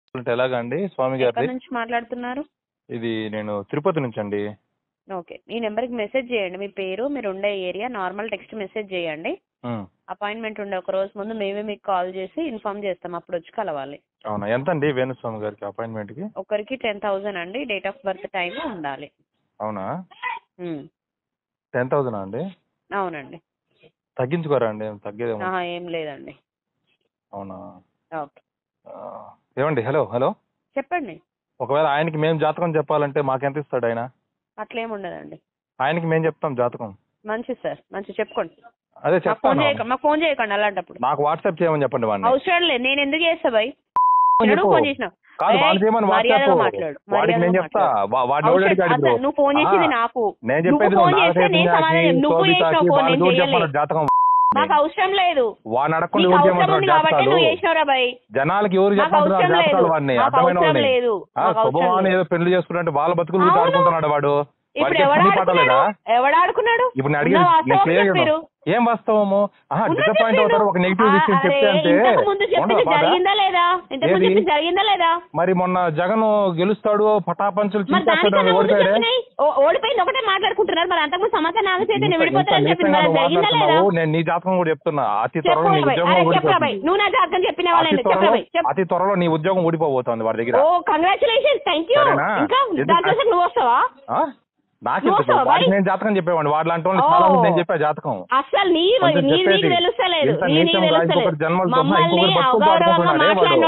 అంటే ఎలాగండి స్వామి ఎక్కడి గారిది నుంచి మాట్లాడుతున్నారు ఇది నేను తిరుపతి నుంచి అండి ఓకే ఈ నెంబర్కి మెసేజ్ చేయండి మీ పేరు మీరు ఉండే ఏరియా నార్మల్ టెక్స్ట్ మెసేజ్ చేయండి ఉమ్, అపాయింట్మెంట్ ఉండే ఒక రోజు ముందు మేమే మీకు కాల్ చేసి ఇన్ఫార్మ్ చేస్తాం అప్పుడు వచ్చి కలవాలి అవునా ఎంత అండి వేణుస్వామి గారికి అపాయింట్మెంట్ కి ఒకరికి టెన్ థౌజండ్ అండి డేట్ ఆఫ్ బర్త్ టైం ఉండాలి అవునా ఉమ్, టెన్ థౌసండ్ అండి అవునండి తగ్గించుకోరా అండి తగ్గేదేమో ఆహా, ఏం లేదండి అవునా ఓకే ఆ, ఏమండి హలో హలో చెప్పండి ఒకవేళ ఆయనకి మేము జాతకం చెప్పాలంటే మాకెంత ఇస్తాడు ఆయన అట్లేం ఉండదండి ఆయనకి మేము చెప్తాం జాతకం మంచి సార్ మంచి చెప్పుకోండి అదే మాకు ఫోన్ చెప్తాను చేయకండి మాకు ఫోన్ చేయకండి అలాంటప్పుడు నాకు వాట్సాప్ చేయమని చెప్పండి వాడిని అవసరం లేదు నేను ఎందుకు చేస్తా భయ్ చెప్పు. నువ్వు ఫోన్ చేసినావు కాదు ఏయ్, వాడు చేయమని మర్యాదగా వాట్సాప్ మాట్లాడు, వాడికి నేను మర్యాదగా చెప్తా మాట్లాడు. వా- వాడిని అవసరం- ఎవడు అడిగాడు అసలు నువ్వు ఫోన్ చేసింది ఆ, నాకు నేను నువ్వు చెప్పేది ఫోన్ నువ్వు చేస్తే నేను నాగచైతన్యకి, సమాధానం నువ్వు శోభితకి, చేసినావు ఫోన్ వాళ్ళకి నేను ఎవరు చేయలే చెప్పమన్నారు జాతకం మాకు అవసరం లేదు వాడిని అడగకుండా నీకు ఎవరు అవసరం చేయమంటారు ఉంది కాబట్టి జాతకాలు నువ్వు చేసినావురా భయ్ జనాలకి ఎవరు మాకు చెప్పమంటారు అవసరం లేదు జాతకాలు వాడిని మాకు అర్థమైన అవసరం వాళ్ళని లేదు ఆ, మాకు అవసరం శుభమాని లేదు ఏదో పెళ్లి చేసుకుంటే వాళ్ళ బతుకులు అవును. ఆడుకుంటున్నాడు వాడు ఇప్పుడు వాడికి ఎవడు పని పట్టలేదా ఆడుకున్నాడు ఎవడు ఆడుకున్నాడు ఇప్పుడు నేను ఉన్న అడిగేది వాస్తవం నేను clear చెప్పారు. చేద్దాం. ఏం వాస్తవము ఆహా ఉన్నది డిసప్పాయింట్ చెప్పారు. అవుతారు ఒక నెగిటివ్ ఆ, విషయం అరే, చెప్తే అంటే ఇంతకు ముందు చెప్పింది ఉండదా బాధ? జరిగిందా లేదా ఇంతకు ముందు ఏది? చెప్పింది జరిగిందా లేదా మరి మొన్న జగన్ గెలుస్తాడు పటాపంచులు మరి చింపేస్తాడు దానికన్నా ముందు ఓడిపోయాడే చెప్పినాయి ఓ- ఓడిపోయింది ఒకటే మాట్లాడుకుంటున్నారు మరి అంతకుముందు సమాచారం నాకు చేస్తే నేను ఇంత- ఇంత విడిపోతానని చెప్పింది మరి అది నీచంగా జరిగిందా లేదా మాట్లాడుతున్నావు. నేను నీ జాతకం కూడా చెప్తున్నా అతి త్వరలో నీ చెప్పు ఉద్యోగం అరే చెప్పరా ఊడిపోతుంది భయ్ నువ్వు నా జాతకం చెప్పిన అతి వాళ్ళని చెప్పరా త్వరలో భయ్ చెప్పు అతి త్వరలో నీ ఉద్యోగం ఊడిపోబోతోంది వాడి దగ్గర ఓ కంగ్రాచులేషన్స్ థ్యాంక్ యూ సరేనా? ఇంకా ఎందుకు- దాంట్లో నువ్వు వస్తావా ఆ? నాకెందుకు నువ్వు వస్తావా వాడికి భయ్? నేను జాతకం చెప్పేవాడిని వాడు లాంటి వాళ్ళు ఓ. చాలా మంది నేను చెప్పా జాతకం అసలు నీ కొంచెం నీ నీకు చెప్పేది. తెలుస్తలేదు ఇంత నీ నీకు నీచంగా ఇంకొకటి తెలుస్తలేదు జన్మలు దొంగ, మమ్మల్ని ఇంకొకటి బతుకులతో అగౌరవంగా ఆడుకుంటున్నాడే వాడు. మాట్లాడిన